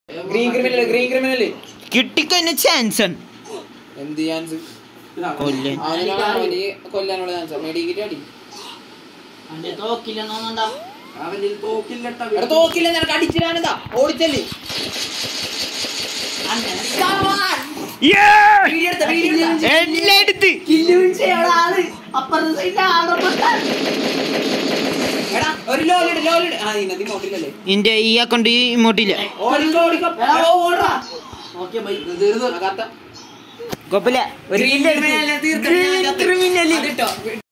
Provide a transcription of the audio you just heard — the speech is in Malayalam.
ഗ്രീൻ ക്രിമിനൽ ഗ്രീൻ ക്രിമിനൽ കിട്ടിക്കഴിഞ്ഞ ചാൻസ് ആണ് എന്ത് ചാൻസ് കൊല്ലൻ അവന് കൊല്ലാനുള്ള ചാൻസ് മെഡിക്കറ്റ് അടി അവന്റെ തോക്കില്ലെന്നോന്നുണ്ടാ അവന്റെ തോക്കില്ലട്ട എടാ തോക്കില്ല നിനക്ക് അടിച്ചിടാനെന്താ ഓടിച്ചല്ലേ എല്ലായിടത്ത് അപ്പുറത്തെ സൈഡിൽ ആളെ എടാ ഒരു ലോലിട് ലോലിട് ആ ഇന്നത്തെ മോട്ടില്ലല്ലേ നിന്റെ ഈ അക്കൗണ്ട് ഇങ്ങോട്ടില്ല ഓടിക്കോ ഓടിക്കോ ഓടാ ഓക്കെ ബൈ തീർന്നു കത്ത കുഴപ്പമില്ല ഒരു ഗ്രീൻ ക്രിമിനൽ തീർത്തിട്ട് ഞാൻ ചത്ത്. അതിട്ടോ